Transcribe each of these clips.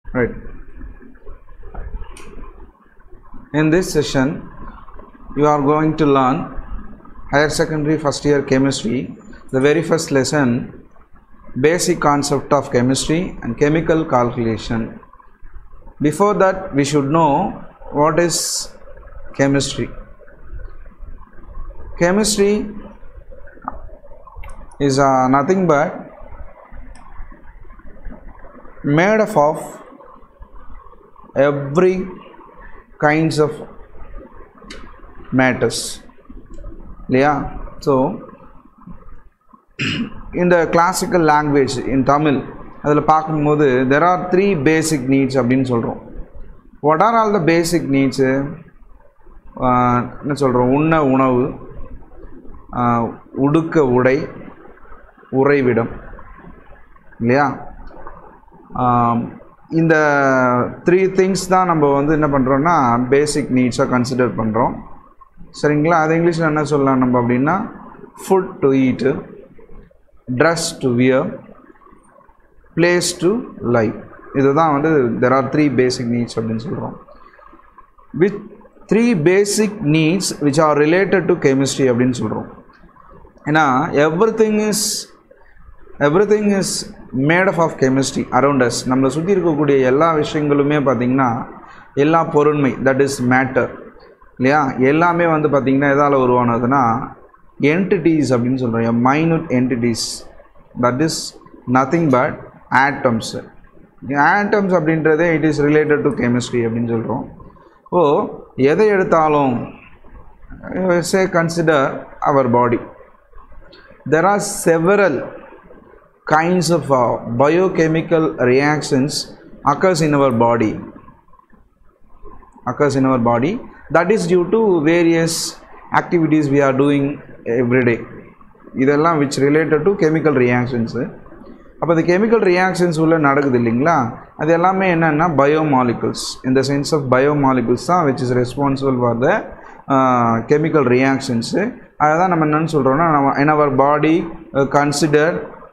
Right. In this session, you are going to learn higher secondary first year chemistry, the very first lesson, basic concept of chemistry and chemical calculation. Before that, we should know what is chemistry. Chemistry is uh, nothing but made up of every kinds of matters இல்லையா so இந்த classical language in Tamil அதில் பார்க்கும்போது there are three basic needs அப்படின்னு சொல்கிறோம் what are all the basic needs என்ன சொல்கிறோம் உண்ண உணவு ஆஹ், உடுக்க உடை உறைவிடம் இல்லையா ஆம், இந்த த்ரீ திங்ஸ் தான் நம்ம வந்து என்ன பண்ணுறோன்னா பேசிக் நீட்ஸாக கன்சிடர் பண்ணுறோம் சரிங்களா அது இங்கிலீஷில் என்ன சொல்லலாம் நம்ம அப்படின்னா food to eat dress to wear place to live இதுதான் வந்து there are three basic needs அப்படின்னு சொல்கிறோம் with three basic needs which are related to chemistry அப்படின்னு சொல்கிறோம் ஏன்னா everything is everything is made of chemistry around us நம்மளை சுற்றி இருக்கக்கூடிய எல்லா விஷயங்களுமே பார்த்திங்கன்னா எல்லா பொருண்மை தட் இஸ் மேட்டர் இல்லையா எல்லாமே வந்து பார்த்திங்கன்னா எதால் உருவானதுன்னா என்டிட்டிஸ் அப்படின்னு சொல்கிறோம் minute entities that is nothing but atoms atoms அப்படின்றதே it is related to chemistry அப்படின்னு சொல்கிறோம் ஓ எதை எடுத்தாலும் say consider our body there are several kinds of uh, biochemical reactions occurs in our body occurs in our body that is due to various activities we are doing every day இதெல்லாம் which related to chemical reactions அப்போ இந்த chemical reactions உள்ள நடக்குது இல்லைங்களா அது எல்லாமே என்னென்னா biomolecules இந்த சென்ஸ் ஆஃப் பயோமாலிகுல்ஸ் தான் which is responsible for the chemical reactions அதை தான் நம்ம என்னென்னு சொல்கிறோன்னா நம்ம in our body consider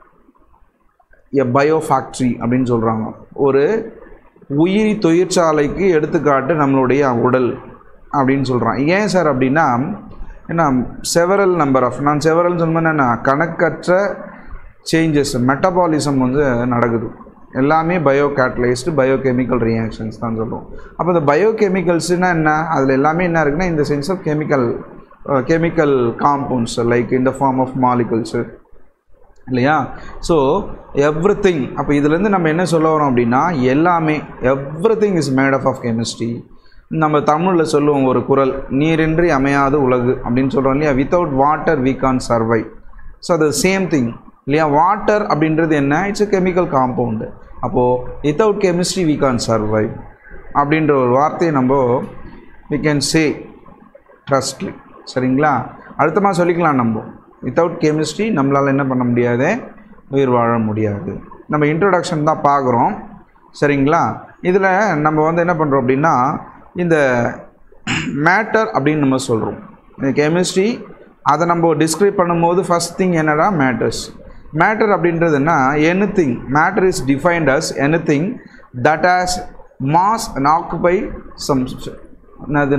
a bio factory அப்படின்னு சொல்கிறாங்க ஒரு உயிரி தொழிற்சாலைக்கு எடுத்துக்காட்டு நம்மளுடைய உடல் அப்படின்னு சொல்கிறான் ஏன் சார் அப்படின்னா ஏன்னா செவரல் நம்பர் ஆஃப் நான் செவரல் சொன்னேன்னா என்ன கணக்கற்ற சேஞ்சஸ் மெட்டபாலிசம் வந்து நடக்குது எல்லாமே பயோ கேட்டலைஸ்டு பயோகெமிக்கல் ரியாக்ஷன்ஸ் தான் சொல்கிறோம் அப்போ இந்த பயோகெமிக்கல்ஸ்னால் என்ன அதில் எல்லாமே என்ன இருக்குன்னா இந்த sense of chemical chemical compounds like இந்த ஃபார்ம் ஆஃப் மாலிகுல்ஸு இல்லையா ஸோ எவ்ரி திங் அப்போ இதுலேருந்து நம்ம என்ன சொல்ல வரோம் அப்படின்னா எல்லாமே everything is made of of chemistry நம்ம தமிழில் சொல்லுவோம் ஒரு குரல் நீரின்றி அமையாது உலகு அப்படின்னு சொல்கிறோம் இல்லையா without water we can't survive so அது சேம் திங் இல்லையா வாட்டர் அப்படின்றது என்ன இட்ஸ் a கெமிக்கல் காம்பவுண்டு அப்போது without chemistry we can't survive அப்படின்ற ஒரு வார்த்தையை நம்ம we can say ட்ரஸ்ட்லி சரிங்களா அடுத்தமாக சொல்லிக்கலாம் நம்ம வித்தவுட் கெமிஸ்ட்ரி நம்மளால் என்ன பண்ண முடியாது உயிர் வாழ முடியாது நம்ம இன்ட்ரொடக்ஷன் தான் பார்க்குறோம் சரிங்களா இதில் நம்ம வந்து என்ன பண்ணுறோம் அப்படின்னா இந்த மேட்டர் அப்படின்னு நம்ம சொல்கிறோம் இந்த கெமிஸ்ட்ரி அதை நம்ம டிஸ்கிரைப் பண்ணும்போது ஃபஸ்ட் திங் என்னடா மேட்டர்ஸ் மேட்டர் அப்படின்றது என்ன anything matter is defined as anything that has mass and occupy some என்னது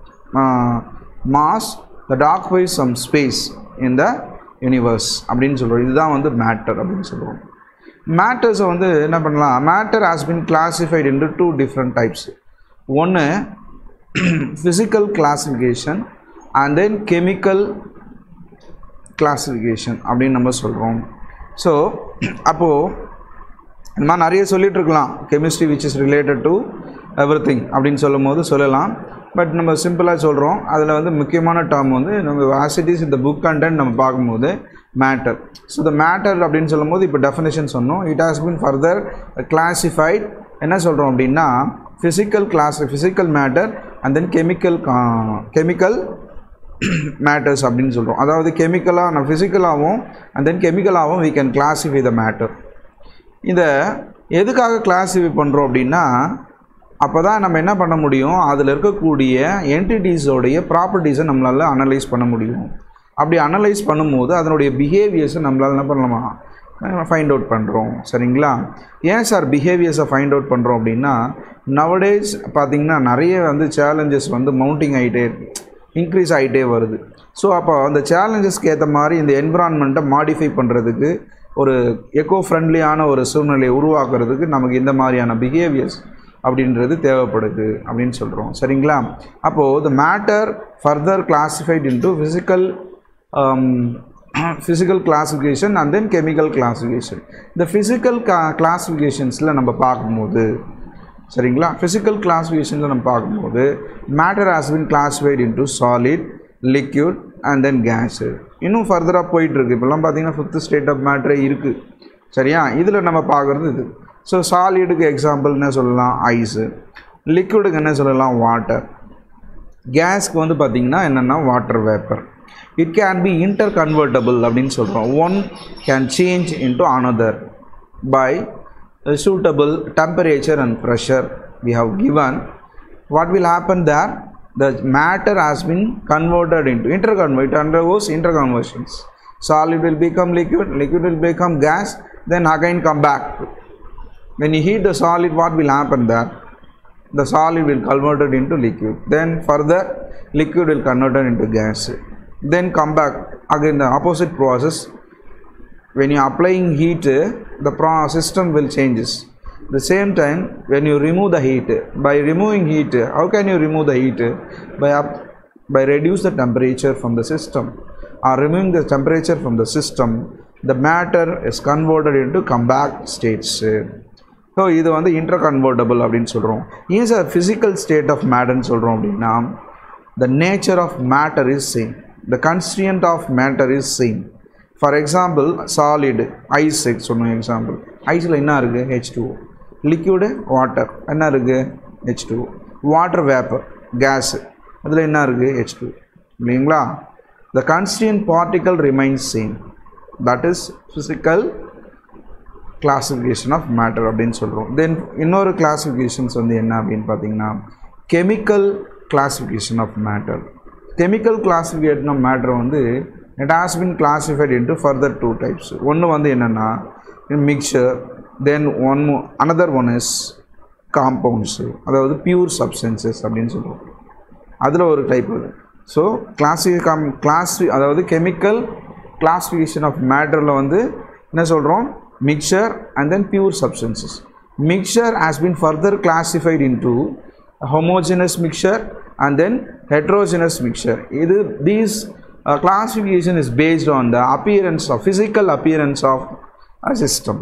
mass that occupy some space in the universe அப்படின்னு சொல்கிறோம் இதுதான் வந்து மேட்டர் அப்படின்னு சொல்லுவோம் மேட்டர்ஸை வந்து என்ன பண்ணலாம் matter has been classified into two different types ஒன்று physical classification and then chemical classification அப்படின்னு நம்ம சொல்கிறோம் ஸோ அப்போது இந்த மாதிரி நிறைய சொல்லிட்டு இருக்கலாம் chemistry which is related to everything அப்படின்னு சொல்லும் போது சொல்லலாம் பட் நம்ம சிம்பிளாக சொல்கிறோம் அதில் வந்து முக்கியமான டேர்ம் வந்து நம்ம ஆசிட்டிஸ் இந்த புக் கண்டென்ட் நம்ம பார்க்கும்போது மேட்டர் ஸோ த மேட்டர் அப்படின்னு சொல்லும்போது இப்போ டெஃபினேஷன் சொன்னோம் it has been further classified என்ன சொல்கிறோம் அப்படின்னா physical class physical matter and then chemical chemical matters அப்படின்னு சொல்கிறோம் அதாவது கெமிக்கலாக நான் ஃபிசிக்கலாகவும் அண்ட் தென் கெமிக்கலாகவும் we can classify the matter இதை எதுக்காக கிளாஸிஃபை பண்ணுறோம் அப்படின்னா அப்போ தான் நம்ம என்ன பண்ண முடியும் அதில் இருக்கக்கூடிய என்டிட்டிஸோடைய ப்ராப்பர்ட்டிஸை நம்மளால் அனலைஸ் பண்ண முடியும் அப்படி அனலைஸ் பண்ணும்போது அதனுடைய பிஹேவியர்ஸை நம்மளால் என்ன பண்ணலாமா ஃபைண்ட் அவுட் பண்ணுறோம் சரிங்களா ஏன் சார் பிஹேவியர்ஸை ஃபைண்ட் அவுட் பண்ணுறோம் அப்படின்னா நவடேஸ் பார்த்திங்கன்னா நிறைய வந்து சேலஞ்சஸ் வந்து மவுண்டிங் ஆகிட்டே இன்க்ரீஸ் ஆகிட்டே வருது ஸோ அப்போ அந்த சேலஞ்சஸ்க்கு ஏற்ற மாதிரி இந்த என்விரான்மெண்ட்டை மாடிஃபை பண்ணுறதுக்கு ஒரு எக்கோ ஃப்ரெண்ட்லியான ஒரு சூழ்நிலையை உருவாக்குறதுக்கு நமக்கு இந்த மாதிரியான பிஹேவியர்ஸ் அப்படின்றது தேவைப்படுது அப்படின்னு சொல்கிறோம் சரிங்களா அப்போது the matter further classified into physical physical classification and then chemical classification இந்த ஃபிசிக்கல் கா கிளாஸிஃபிகேஷன்ஸில் நம்ம பார்க்கும்போது சரிங்களா ஃபிசிக்கல் கிளாஸிஃபிகேஷனில் நம்ம பார்க்கும்போது matter has been classified into solid liquid and then gas இன்னும் ஃபர்தராக போயிட்டுருக்கு இப்போல்லாம் பார்த்தீங்கன்னா ஃபிஃப்த் ஸ்டேட் ஆஃப் மேட்டரே இருக்குது சரியா இதில் நம்ம பார்க்குறது இது ஸோ சாலிடுக்கு எக்ஸாம்பிள் என்ன சொல்லலாம் ஐஸு லிக்விடுக்கு என்ன சொல்லலாம் வாட்டர் கேஸ்க்கு வந்து பார்த்திங்கன்னா என்னென்னா water vapour it can be interconvertible அப்படின்னு சொல்கிறோம் one can change into another by suitable temperature and pressure we have given what will happen there the matter has been converted into interconvert it undergoes interconversions solid will become liquid liquid will become gas then again come back when you heat the solid what will happen there the solid will converted into liquid then further liquid will converted into gas then come back again the opposite process when you are applying heat the pro- system will changes the same time when you remove the heat by removing heat how can you remove the heat by up, by reduce the temperature from the system or removing the temperature from the system the matter is converted into compact states so இது வந்து interconvertible அப்படின்னு சொல்கிறோம் ஏன் sir physical state of மேட்டர்னு சொல்கிறோம் அப்படின்னா the nature of matter is same the constituent of matter is same for example solid ice சொன்னோம் example ஐஸில் என்ன இருக்குது ஹெச் டூ லிக்யூடு வாட்டர் என்ன இருக்குது H two water vapour gas அதில் என்ன இருக்குது ஹெச் டூ இல்லைங்களா the constituent particle remains same that is physical classification of matter அப்படின்னு சொல்கிறோம் தென் இன்னொரு கிளாஸிஃபிகேஷன்ஸ் வந்து என்ன அப்படின்னு பார்த்தீங்கன்னா chemical classification of matter chemical classification of matter வந்து it has been classified into further two types ஒன்று வந்து என்னென்னா mixture then one another one is compounds அதாவது பியூர் சப்ஸ்டன்சஸ் அப்படின்னு சொல்லுவோம் அதில் ஒரு டைப் அது ஸோ கிளாஸி கம் கிளாஸ் அதாவது கெமிக்கல் கிளாஸிஃபிகேஷன் ஆஃப் மேட்டரில் வந்து என்ன சொல்கிறோம் mixture and then pure substances mixture has been further classified into homogeneous mixture and then heterogeneous mixture இது these uh, classification is based on the appearance of physical appearance of a system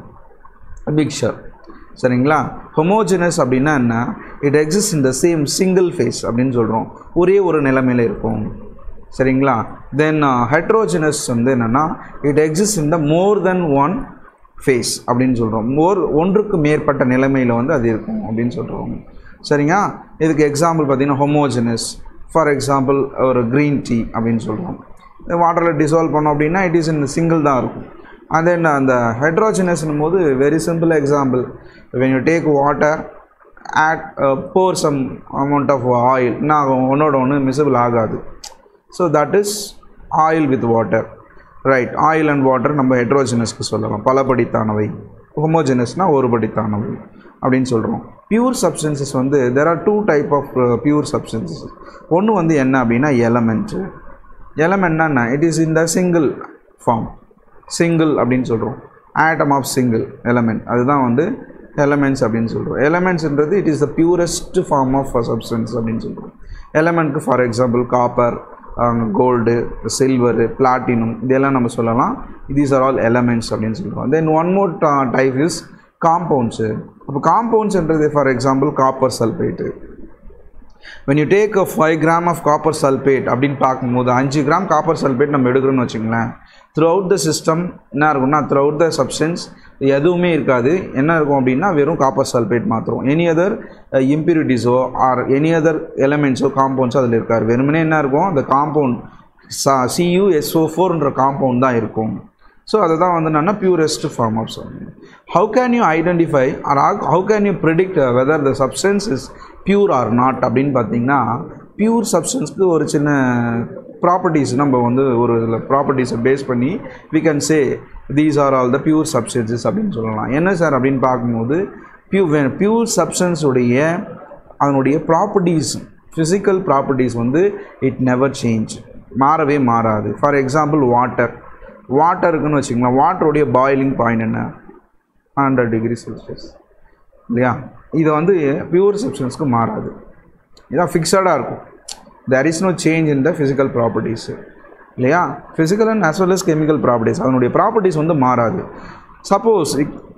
mixture சரிங்களா homogeneous அப்படின்னா என்ன it exist in the same single phase அப்படின்னு சொல்கிறோம் ஒரே ஒரு நிலைமையில் இருக்கும் சரிங்களா தென் ஹெட்ரோஜினஸ் வந்து என்னென்னா it exist in the more then one phase அப்படின்னு சொல்கிறோம் மோர் ஒன்றுக்கு மேற்பட்ட நிலைமையில் வந்து அது இருக்கும் அப்படின்னு சொல்கிறோம் சரிங்க இதுக்கு எக்ஸாம்பிள் பார்த்தீங்கன்னா ஹொமோஜினஸ் ஃபார் எக்ஸாம்பிள் ஒரு க்ரீன் டீ அப்படின்னு சொல்கிறோம் வாட்டரில் டிசால்வ் பண்ணோம் அப்படின்னா இட் இஸ் இன் சிங்கிள் தான் இருக்கும் and then அந்த ஹைட்ரோஜினஸ்னும் போது very simple example when you take water add pour some amount of oil என்ன ஆகும் ஒன்றோட ஒன்று மிசபிள் ஆகாது so that is oil with water right oil and water நம்ம ஹெட்ரோஜினஸ்க்கு சொல்லலாம் பலபடித்தானவை ஹோமோஜினஸ்னால் ஒருபடித்தானவை அப்படின்னு சொல்கிறோம் பியூர் சப்ஸ்டன்சஸ் வந்து there are two type of pure substances ஒன்று வந்து என்ன அப்படின்னா எலமெண்ட்டு எலமெண்ட்னா என்ன it is in the single form single அப்படின்னு சொல்கிறோம் ஆட்டம் ஆஃப் சிங்கிள் எலமெண்ட் அதுதான் வந்து எலமெண்ட்ஸ் அப்படின்னு சொல்கிறோம் எலமெண்ட்ஸ்ன்றது it is the purest form of substance அப்படின்னு சொல்கிறோம் எலமெண்ட்க்கு for example copper gold silver platinum இதெல்லாம் நம்ம சொல்லலாம் தீஸ் ஆர் ஆல் எலமெண்ட்ஸ் அப்படின்னு சொல்கிறோம் then one more type is compounds அப்போ காம்பவுண்ட்ஸ்ன்றது for example copper sulphate when you take a five gram of copper sulphate அப்படின்னு பார்க்கும்போது அஞ்சு கிராம் காப்பர் சல்பேட் நம்ம எடுக்கிறோன்னு வச்சுங்களேன் த்ரூ அவுட் த சிஸ்டம் என்ன இருக்கும்னா த்ரூ அவுட் த சப்ஸ்டன்ஸ் எதுவுமே இருக்காது என்ன இருக்கும் அப்படின்னா வெறும் காப்பர் சல்பேட் மாத்திரம் எனி அதர் இம்பியூரிட்டிஸோ ஆர் எனி அதர் எலமெண்ட்ஸோ காம்பவுண்ட்ஸோ அதில் இருக்காது வெறுமனே என்ன இருக்கும் அந்த காம்பவுண்ட் சா சியூ எஸ்ஓ ஃபோர்ன்ற காம்பவுண்ட் தான் இருக்கும் ஸோ அதை தான் வந்து என்னன்னா பியூரஸ்ட் ஃபார்ம் ஆஃப் சொல்லுங்க how can you identify or how can you predict whether the substance is pure or not அப்படின்னு பார்த்தீங்கன்னா பியூர் சப்ஸ்டன்ஸ்க்கு ஒரு சின்ன ப்ராப்பர்ட்டிஸ் நம்ம வந்து ஒரு ப்ராப்பர்ட்டிஸை பேஸ் பண்ணி we can say these are all the pure substances அப்படின்னு சொல்லலாம் என்ன சார் அப்படின்னு பார்க்கும்போது பியூ பியூர் சப்ஸ்டன்ஸ் உடைய அதனுடைய ப்ராப்பர்ட்டிஸ் ஃபிசிக்கல் ப்ராப்பர்ட்டிஸ் வந்து இட் நெவர் சேஞ்ச் மாறவே மாறாது ஃபார் எக்ஸாம்பிள் வாட்டர் வாட்டருக்குன்னு வச்சுக்கலாம் வாட்டருடைய பாயிலிங் பாயிண்ட் என்ன ஹண்ட்ரட் டிகிரி செல்சியஸ் இல்லையா இது வந்து பியூர் சப்ஸ்டன்ஸ்க்கு மாறாது இதான் ஃபிக்ஸடாக இருக்கும் there is no change in the physical properties இல்லையா physical and as well as chemical properties அதனுடைய ப்ராப்பர்ட்டிஸ் வந்து மாறாது suppose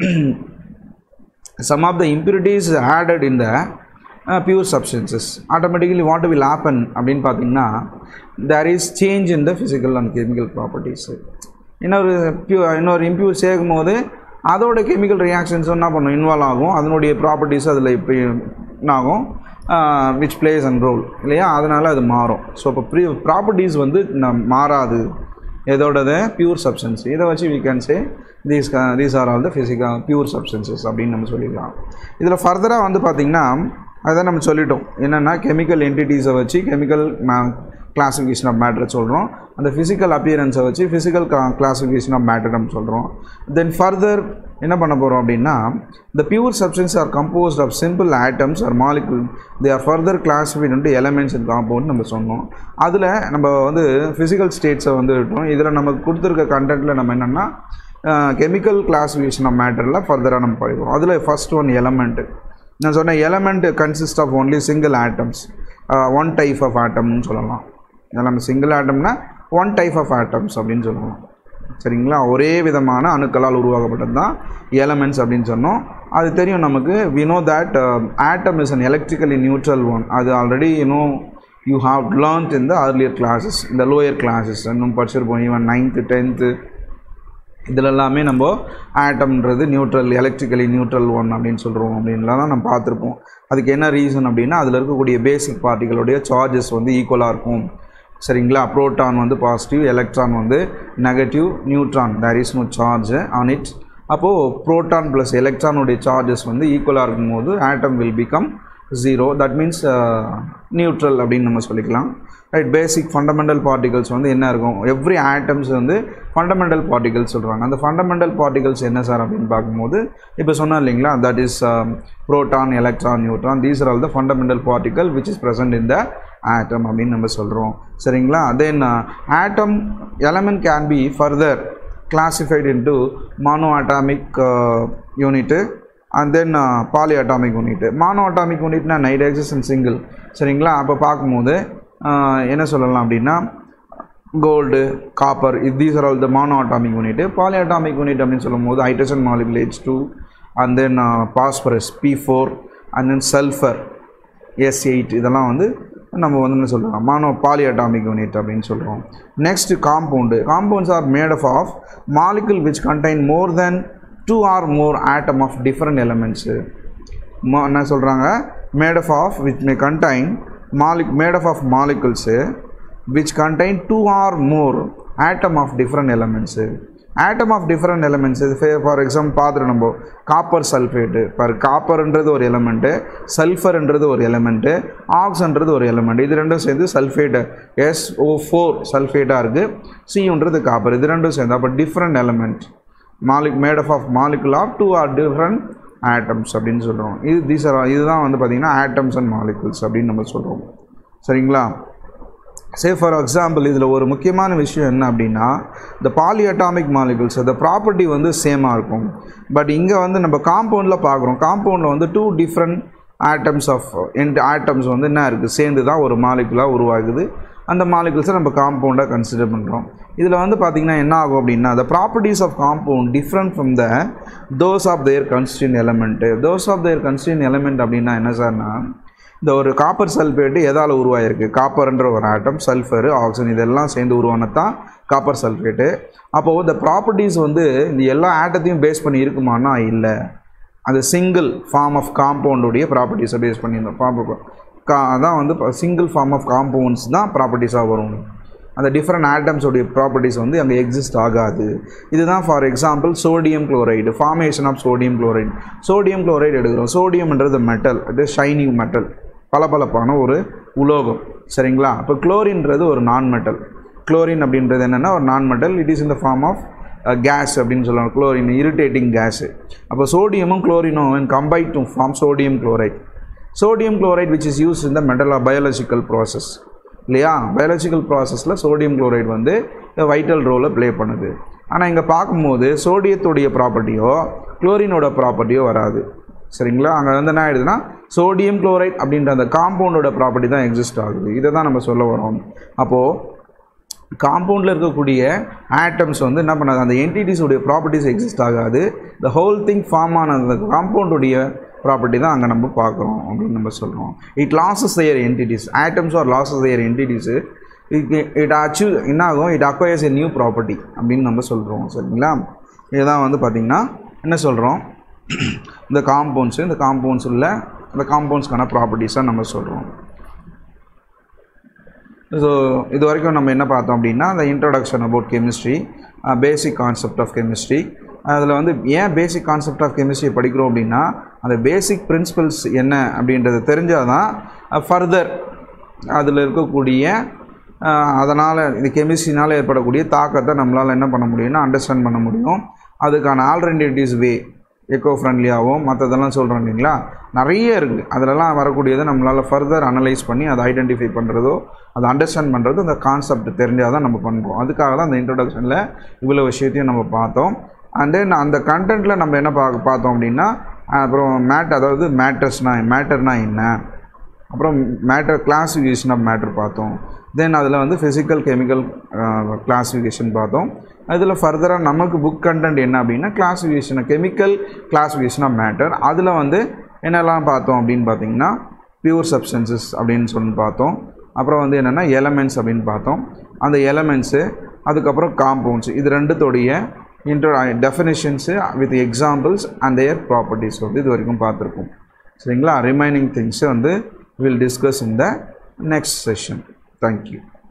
some of the impurities added in the uh, pure substances automatically what will happen அப்படின்னு பார்த்தீங்கன்னா there is change in the physical and chemical properties இன்னொரு பியூ இன்னொரு impure சேர்க்கும் போது அதோட கெமிக்கல் ரியாக்ஷன்ஸ் என்ன பண்ணும் இன்வால்வ் ஆகும் அதனுடைய ப்ராப்பர்ட்டிஸ் அதில் இப்போ என்ன ஆகும் விச் பிளேஸ் அண்ட் ரோல் இல்லையா அதனால் அது மாறும் ஸோ இப்போ ப்ரீ ப்ராப்பர்ட்டிஸ் வந்து நம் மாறாது எதோடது பியூர் சப்ஸ்டன்ஸ் இதை வச்சு we can say these these are all the physical pure substances அப்படின்னு நம்ம சொல்லிக்கலாம் இதில் ஃபர்தராக வந்து பார்த்திங்கன்னா அதான் நம்ம சொல்லிட்டோம் என்னென்னா கெமிக்கல் என்டிட்டிஸை வச்சு கெமிக்கல் கிளாசிஃபிகேஷன் ஆஃப் மேட்டர் சொல்கிறோம் அந்த ஃபிசிக்கல் அப்பியரன்ஸை வச்சு ஃபிசிக்கல் கிளாசிஃபிகேஷன் ஆஃப் மேட்டர் நம்ம சொல்கிறோம் தென் ஃபர்தர் என்ன பண்ண போகிறோம் அப்படின்னா the pure substance are composed of simple atoms or molecule they are further classified into elements and compound நம்ம சொன்னோம் அதில் நம்ம வந்து ஃபிசிக்கல் ஸ்டேட்ஸை வந்து விட்டோம் இதில் நம்ம கொடுத்துருக்க கண்டென்ட்டில் நம்ம என்னென்னா கெமிக்கல் கிளாசிஃபிகேஷன் ஆஃப் மேட்டரில் ஃபர்தராக நம்ம படிக்கிறோம் அதில் ஃபர்ஸ்ட் ஒன் எலமெண்ட்டு நான் சொன்ன element consist of only single atoms one type of ஆட்டம்னு சொல்லலாம் நம்ம சிங்கிள் ஆட்டம்னா ஒன் டைப் ஆஃப் ஆட்டம்ஸ் அப்படின்னு சொல்லலாம் சரிங்களா ஒரே விதமான அணுக்களால் உருவாக்கப்பட்டது தான் எலமெண்ட்ஸ் அப்படின்னு சொன்னோம் அது தெரியும் நமக்கு we know that atom is an electrically neutral one அது already you know you have learned in the earlier classes இந்த லோயர் கிளாஸஸ் இன்னும் படிச்சிருப்போம் ஈவன் நைன்த்து டென்த்து இதில் எல்லாமே நம்ம ஆட்டம்ன்றது நியூட்ரல் எலக்ட்ரிக்கலி நியூட்ரல் ஒன் அப்படின்னு சொல்கிறோம் அப்படின்லாம் தான் நம்ம பார்த்துருப்போம் அதுக்கு என்ன ரீசன் அப்படின்னா அதில் இருக்கக்கூடிய பேசிக் பார்ட்டிகளுடைய சார்ஜஸ் வந்து ஈக்குவலாக இருக்கும் சரிங்களா புரோட்டான் வந்து பாசிட்டிவ் எலக்ட்ரான் வந்து negative neutron there is no charge on it அப்போது புரோட்டான் ப்ளஸ் எலக்ட்ரானுடைய சார்ஜஸ் வந்து ஈக்குவலாக இருக்கும்போது atom will become zero that means neutral அப்படின்னு நம்ம சொல்லிக்கலாம் ரைட் பேசிக் ஃபண்டமெண்டல் பார்ட்டிகல்ஸ் வந்து என்ன இருக்கும் எவ்ரி ஆட்டம்ஸ் வந்து ஃபண்டமெண்டல் பார்ட்டிகல்ஸ் சொல்கிறாங்க அந்த ஃபண்டமெண்டல் பார்ட்டிகல்ஸ் என்ன சார் அப்படின்னு பார்க்கும்போது இப்போ சொன்னோம் இல்லைங்களா that is proton electron neutron these are all the fundamental particle which is present in the atom அப்படின்னு நம்ம சொல்கிறோம் சரிங்களா then atom element can be further classified into monoatomic uh, unit and then uh, polyatomic unit monoatomic unitனா நைட்ரக்சஸ் and single சரிங்களா அப்போ பார்க்கும்போது uh, என்ன சொல்லலாம் அப்படின்னா gold copper these are all the monoatomic unit polyatomic unit அப்படின்னு சொல்லும்போது hydrogen molecule H two and then phosphorus P four and then sulphur S eight இதெல்லாம் வந்து நம்ம வந்து என்ன சொல்கிறோம் மானோ பாலிஅட்டாமிக் யூனிட் அப்படின்னு சொல்கிறோம் next compound compounds are made of of molecule which contain more then two or more atom of different elements என்ன சொல்கிறாங்க made of of which may contain மாலிக் made of of molecules which contain two or more atom of different elements atom of different elements இது for example பார்த்துட்டு நம்ம copper sulphate பார் காப்பர்ன்றது ஒரு element சல்ஃபர்ன்றது ஒரு element ஆக்ஸ்ன்றது ஒரு element இது ரெண்டும் சேர்ந்து சல்ஃபேட்டு எஸ் ஓ ஃபோர் சல்ஃபேட்டாக இருக்குது சியுன்றது காப்பர் இது ரெண்டும் சேர்ந்து அப்போ டிஃப்ரெண்ட் எலமெண்ட் மாலிக் made of of molecule of two or different atoms அப்படின்னு சொல்கிறோம் இது தீஸ் ஆர் இதுதான் வந்து பார்த்திங்கன்னா ஆட்டம்ஸ் அண்ட் மாலிகுல்ஸ் அப்படின்னு நம்ம சொல்கிறோம் சரிங்களா சே ஃபார் எக்ஸாம்பிள் இதில் ஒரு முக்கியமான விஷயம் என்ன அப்படின்னா இந்த பாலிஅட்டாமிக் மாலிகுல்ஸ் அந்த ப்ராப்பர்ட்டி வந்து சேமாக இருக்கும் பட் இங்கே வந்து நம்ம காம்பவுண்டில் பார்க்குறோம் காம்பவுண்டில் வந்து two different atoms of and atoms வந்து என்ன இருக்குது சேர்ந்து தான் ஒரு மாலிகுலாக உருவாகுது அந்த மாலிகுல்ஸை நம்ம காம்பவுண்டாக கன்சிடர் பண்ணுறோம் இதில் வந்து பார்த்திங்கன்னா என்ன ஆகும் அப்படின்னா the properties of compound different from the those of their constituent element those of their constituent element அப்படின்னா என்ன சார்னா இந்த ஒரு காப்பர் சல்ஃபேட்டு எதால் உருவாயிருக்கு காப்பர்ன்ற ஒரு ஆட்டம் சல்ஃபரு ஆக்சிஜன் இதெல்லாம் சேர்ந்து உருவானது தான் காப்பர் சல்ஃபேட்டு அப்போது இந்த ப்ராப்பர்ட்டிஸ் வந்து இந்த எல்லா ஆட்டத்தையும் பேஸ் பண்ணி இருக்குமானா இல்லை அந்த சிங்கிள் ஃபார்ம் ஆஃப் காம்பவுண்டுடைய ப்ராப்பர்ட்டிஸை பேஸ் பண்ணியிருந்தோம் கா அதான் வந்து சிங்கிள் ஃபார்ம் ஆஃப் காம்பவுண்ட்ஸ் தான் ப்ராப்பர்ட்டிஸாக வரும் அந்த டிஃப்ரெண்ட் ஆட்டம்ஸோடைய ப்ராப்பர்ட்டிஸ் வந்து அங்கே எக்ஸிஸ்ட் ஆகாது இதுதான் for example sodium chloride formation of sodium chloride sodium chloride எடுக்கிறோம் சோடியம்ன்றது மெட்டல் அது ஷைனிங் மெட்டல் பளபளப்பான ஒரு உலோகம் சரிங்களா அப்போ குளோரின்றது ஒரு நான் மெட்டல் குளோரின் அப்படின்றது என்னென்னா ஒரு non metal it is in the form of gas அப்படின்னு சொல்லுவாங்க குளோரின் இரிட்டேட்டிங் கேஸு அப்போ சோடியமும் குளோரினும் combine to form sodium chloride sodium chloride which is use இந்த மெட்டலா பயாலஜிக்கல் ப்ராசஸ் இல்லையா பயாலஜிக்கல் ப்ராசஸில் சோடியம் குளோரைட் வந்து வைட்டல் ரோலை ப்ளே பண்ணுது ஆனால் இங்கே பார்க்கும்போது சோடியத்துடைய ப்ராப்பர்ட்டியோ குளோரினோட ப்ராப்பர்ட்டியோ வராது சரிங்களா அங்கே வந்து என்ன ஆயிடுதுன்னா சோடியம் குளோரைட் அப்படின்ற அந்த காம்பவுண்டோட ப்ராப்பர்ட்டி தான் எக்ஸிஸ்ட் ஆகுது இதை தான் நம்ம சொல்ல வரோம் அப்போது காம்பவுண்டில் இருக்கக்கூடிய ஆட்டம்ஸ் வந்து என்ன பண்ணாது அந்த என்டிட்டிஸுடைய ப்ராப்பர்ட்டிஸ் எக்ஸிஸ்ட் ஆகாது த ஹோல் திங் ஃபார்ம் ஆன அந்த காம்பவுண்டுடைய ப்ராப்பர்ட்டி தான் அங்கே நம்ம பார்க்குறோம் அப்படின்னு நம்ம சொல்கிறோம் it loses their entities atoms are loses their entities it it achieve என்ன ஆகும் it acquires a new property அப்படின்னு நம்ம சொல்கிறோம் சரிங்களா இதுதான் வந்து பார்த்திங்கன்னா என்ன சொல்கிறோம் இந்த காம்பவுண்ட்ஸு இந்த காம்பவுண்ட்ஸ் உள்ள அந்த காம்பவுண்ட்ஸ்க்கான ப்ராப்பர்ட்டிஸாக நம்ம சொல்கிறோம் ஸோ இது வரைக்கும் நம்ம என்ன பார்த்தோம் அப்படின்னா அந்த introduction about chemistry basic concept of chemistry அதில் வந்து ஏன் பேசிக் கான்செப்ட் ஆஃப் கெமிஸ்ட்ரி படிக்கிறோம் அப்படின்னா அந்த பேசிக் பிரின்சிபல்ஸ் என்ன அப்படின்றது தெரிஞ்சால் தான் ஃபர்தர் அதில் இருக்கக்கூடிய அதனால் இந்த கெமிஸ்ட்ரினால் ஏற்படக்கூடிய தாக்கத்தை நம்மளால் என்ன பண்ண முடியும்னா அண்டர்ஸ்டாண்ட் பண்ண முடியும் அதுக்கான ஆல்டர்னேட்டிவ்ஸ் வே எக்கோ ஃப்ரெண்ட்லியாகவும் மற்றதெல்லாம் சொல்கிறோம் இல்லைங்களா நிறைய இருக்குது அதிலலாம் வரக்கூடியதை நம்மளால் ஃபர்தர் அனலைஸ் பண்ணி அதை ஐடென்டிஃபை பண்ணுறதோ அதை அண்டர்ஸ்டாண்ட் பண்ணுறது அந்த கான்செப்ட் தெரிஞ்சால் தான் நம்ம பண்ணுறோம் அதுக்காக தான் அந்த இன்ட்ரடக்ஷனில் இவ்வளோ விஷயத்தையும் நம்ம பார்த்தோம் அண்ட் தென் அந்த கண்டென்ட்டில் நம்ம என்ன பார்க்க பார்த்தோம் அப்படின்னா அப்புறம் மேட் அதாவது மேட்டர்ஸ்னா மேட்டர்னா என்ன அப்புறம் மேட்டர் கிளாஸிஃபிகேஷன் ஆஃப் மேட்டர் பார்த்தோம் தென் அதில் வந்து ஃபிசிக்கல் கெமிக்கல் கிளாஸிஃபிகேஷன் பார்த்தோம் அதில் ஃபர்தராக நமக்கு புக் கண்டென்ட் என்ன அப்படின்னா classification chemical classification of matter அதில் வந்து என்னெல்லாம் பார்த்தோம் அப்படின்னு பார்த்தீங்கன்னா பியூர் சப்ஸ்டன்சஸ் அப்படின்னு சொல்லி பார்த்தோம் அப்புறம் வந்து என்னென்னா எலமெண்ட்ஸ் அப்படின்னு பார்த்தோம் அந்த எலமெண்ட்ஸு அதுக்கப்புறம் காம்பவுண்ட்ஸ் இது ரெண்டுத்தோடைய intro definitions with examples and their properties வந்து இது வரைக்கும் பார்த்துருக்கோம் சரிங்களா ரிமைனிங் திங்ஸை வந்து will discuss in the next session thank you